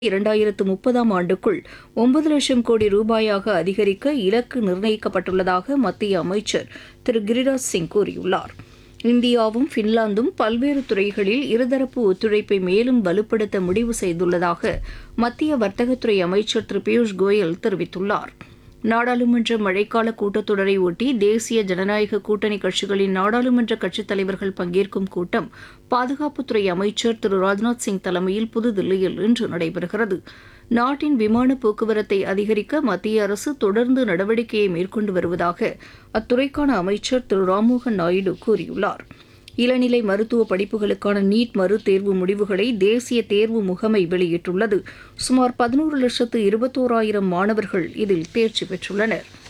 இரண்டாயிரத்து முப்பதாம் ஆண்டுக்குள் ஒன்பது லட்சம் கோடி ரூபாயாக அதிகரிக்க இலக்கு நிர்ணயிக்கப்பட்டுள்ளதாக மத்திய அமைச்சர் திரு கிரிராஜ் சிங் கூறியுள்ளார் இந்தியாவும் பின்லாந்தும் பல்வேறு துறைகளில் இருதரப்பு ஒத்துழைப்பை மேலும் வலுப்படுத்த முடிவு செய்துள்ளதாக மத்திய வர்த்தகத்துறை அமைச்சர் திரு பியூஷ் கோயல் தெரிவித்துள்ளார் நாடாளுமன்ற மழைக்கால கூட்டத்தொடரை ஒட்டி தேசிய ஜனநாயக கூட்டணி கட்சிகளின் நாடாளுமன்ற கட்சித் தலைவர்கள் பங்கேற்கும் கூட்டம் பாதுகாப்புத்துறை அமைச்சர் திரு ராஜ்நாத் சிங் தலைமையில் புதுதில்லியில் இன்று நடைபெறுகிறது நாட்டின் விமான போக்குவரத்தை அதிகரிக்க மத்திய அரசு தொடர்ந்து நடவடிக்கையை மேற்கொண்டு வருவதாக அத்துறைக்கான அமைச்சர் திரு ராம்மோகன் நாயுடு கூறியுள்ளார் இளநிலை மருத்துவ படிப்புகளுக்கான நீட் மறுதேர்வு முடிவுகளை தேசிய தேர்வு முகமை வெளியிட்டுள்ளது சுமார் பதினோரு லட்சத்து இருபத்தோராயிரம் மாணவர்கள் இதில் தேர்ச்சி பெற்றுள்ளனர்